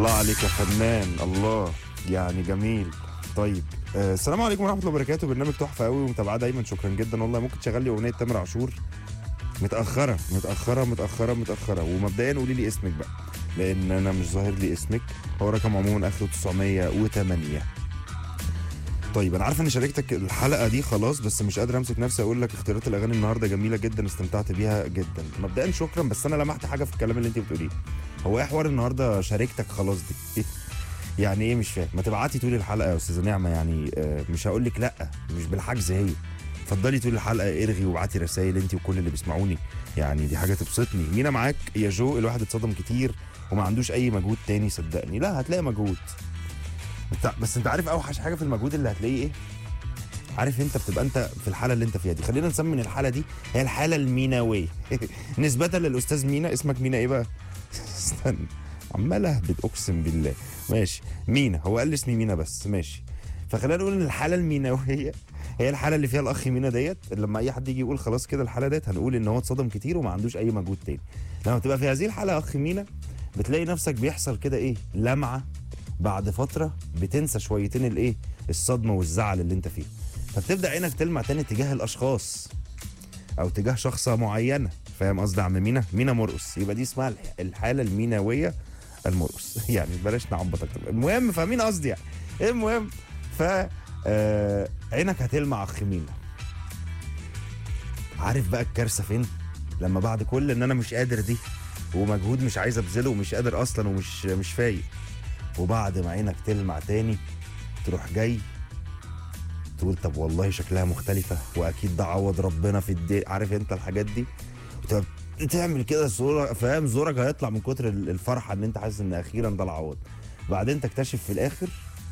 الله عليك يا فنان الله يعني جميل طيب آه السلام عليكم ورحمه الله وبركاته برنامج تحفه قوي ومتابعاه دايما شكرا جدا والله ممكن تشغل لي اغنيه تامر عاشور متاخره متاخره متاخره متاخره ومبدئيا قولي لي اسمك بقى لان انا مش ظاهر لي اسمك هو رقم عموما اخره 908 طيب انا عارف اني شاركتك الحلقه دي خلاص بس مش قادر امسك نفسي اقول لك اختيارات الاغاني النهارده جميله جدا استمتعت بيها جدا مبدئيا شكرا بس انا لمحت حاجه في الكلام اللي انت بتقوليه هو ايه حوار النهارده شاركتك خلاص دي يعني ايه مش فاهم ما تبعتي طول الحلقه يا استاذه نعمه يعني آه، مش هقول لك لا مش بالحجز هي اتفضلي طول الحلقه ارغي وابعتي رسائل انت وكل اللي بيسمعوني يعني دي حاجه تبسطني مينا معاك يا جو الواحد اتصدم كتير وما عندوش اي مجهود تاني صدقني لا هتلاقي مجهود انت بس انت عارف اوحش حاجه في المجهود اللي هتلاقيه ايه عارف انت بتبقى انت في الحاله اللي انت فيها دي خلينا نسمي الحاله دي هي الحاله الميناويه نسبه للاستاذ مينا اسمك مينا ايه بقى استنى عمال اهبد اقسم بالله ماشي مينا هو قال لي اسمي مينا بس ماشي فخلينا نقول ان الحاله الميناويه هي الحاله اللي فيها الاخ مينا ديت لما اي حد يجي يقول خلاص كده الحاله ديت هنقول ان هو اتصدم كتير وما عندوش اي مجهود تاني لما تبقى في هذه الحاله يا اخ مينا بتلاقي نفسك بيحصل كده ايه لمعه بعد فتره بتنسى شويتين الايه الصدمه والزعل اللي انت فيه فبتبدا عينك تلمع تاني تجاه الاشخاص او تجاه شخصه معينه فاهم قصدي يا عم مينا مينا مرقص يبقى دي اسمها الح- الحاله الميناويه المرقص يعني بلاش نعبط اكتر المهم فاهمين قصدي يعني المهم ف آه، عينك هتلمع اخ مينا عارف بقى الكارثه فين لما بعد كل ان انا مش قادر دي ومجهود مش عايز ابذله ومش قادر اصلا ومش مش فايق وبعد ما عينك تلمع تاني تروح جاي تقول طب والله شكلها مختلفة وأكيد ده عوض ربنا في الدي عارف أنت الحاجات دي وتبقى تعمل كده صورة فاهم زورك هيطلع من كتر ال- الفرحة إن أنت حاسس إن أخيرا ده العوض بعدين تكتشف في الآخر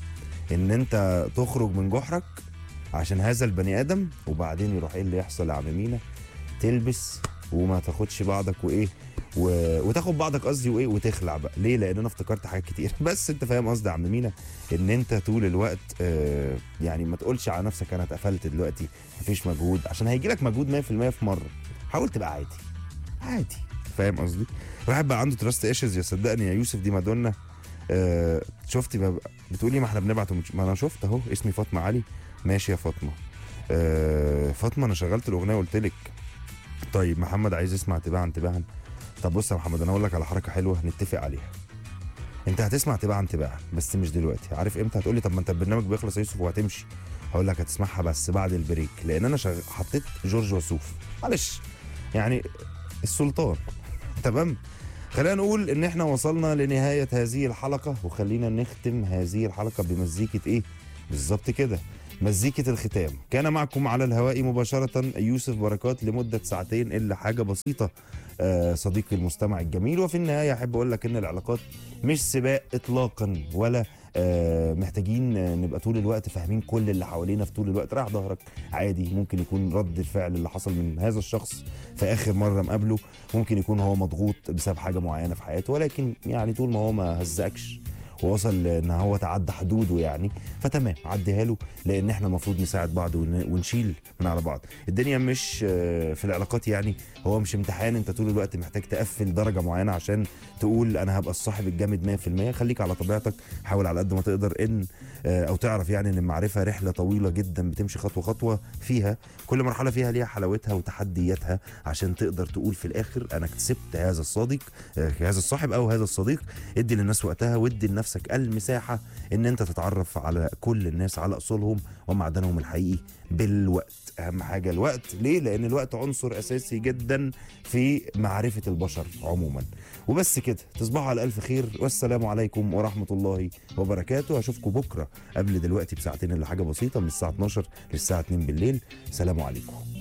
إن أنت تخرج من جحرك عشان هذا البني آدم وبعدين يروح إيه اللي يحصل يا عم مينا تلبس وما تاخدش بعضك وإيه و... وتاخد بعضك قصدي وايه وتخلع بقى ليه لان انا افتكرت حاجات كتير بس انت فاهم قصدي يا عم مينا ان انت طول الوقت آه يعني ما تقولش على نفسك انا اتقفلت دلوقتي مفيش مجهود عشان هيجي لك مجهود 100% في مره حاول تبقى عادي عادي فاهم قصدي الواحد بقى عنده تراست ايشز يا صدقني يا يوسف دي مادونا آه شفتي بقى بتقولي ما احنا بنبعت ومش... ما انا شفت اهو اسمي فاطمه علي ماشي يا فاطمه آه فاطمه انا شغلت الاغنيه وقلت لك طيب محمد عايز يسمع تباعا تباعا طب بص يا محمد انا اقول لك على حركه حلوه نتفق عليها انت هتسمع تباعا تباعا بس مش دلوقتي عارف امتى هتقولي طب ما انت البرنامج بيخلص يا يوسف وهتمشي هقول لك هتسمعها بس بعد البريك لان انا شغ... حطيت جورج وسوف معلش يعني السلطان تمام خلينا نقول ان احنا وصلنا لنهايه هذه الحلقه وخلينا نختم هذه الحلقه بمزيكه ايه بالظبط كده مزيكة الختام كان معكم على الهواء مباشرة يوسف بركات لمدة ساعتين إلا حاجة بسيطة آه، صديقي المستمع الجميل وفي النهاية أحب أقول لك إن العلاقات مش سباق إطلاقا ولا آه، محتاجين آه، نبقى طول الوقت فاهمين كل اللي حوالينا في طول الوقت راح ظهرك عادي ممكن يكون رد الفعل اللي حصل من هذا الشخص في آخر مرة مقابله ممكن يكون هو مضغوط بسبب حاجة معينة في حياته ولكن يعني طول ما هو ما هزقكش ووصل ان هو تعدى حدوده يعني فتمام عديها له لان احنا المفروض نساعد بعض ون- ونشيل من على بعض الدنيا مش آه، في العلاقات يعني هو مش امتحان انت طول الوقت محتاج تقفل درجه معينه عشان تقول انا هبقى الصاحب الجامد 100% خليك على طبيعتك حاول على قد ما تقدر ان آه، او تعرف يعني ان المعرفه رحله طويله جدا بتمشي خطوه خطوه فيها كل مرحله فيها ليها حلاوتها وتحدياتها عشان تقدر تقول في الاخر انا كسبت هذا الصديق آه، هذا الصاحب او هذا الصديق ادي للناس وقتها وادي لنفسك المساحه ان انت تتعرف على كل الناس على اصولهم ومعدنهم الحقيقي بالوقت اهم حاجه الوقت ليه لان الوقت عنصر اساسي جدا في معرفه البشر عموما وبس كده تصبحوا على الف خير والسلام عليكم ورحمه الله وبركاته اشوفكم بكره قبل دلوقتي بساعتين الا حاجه بسيطه من الساعه 12 للساعه 2 بالليل سلام عليكم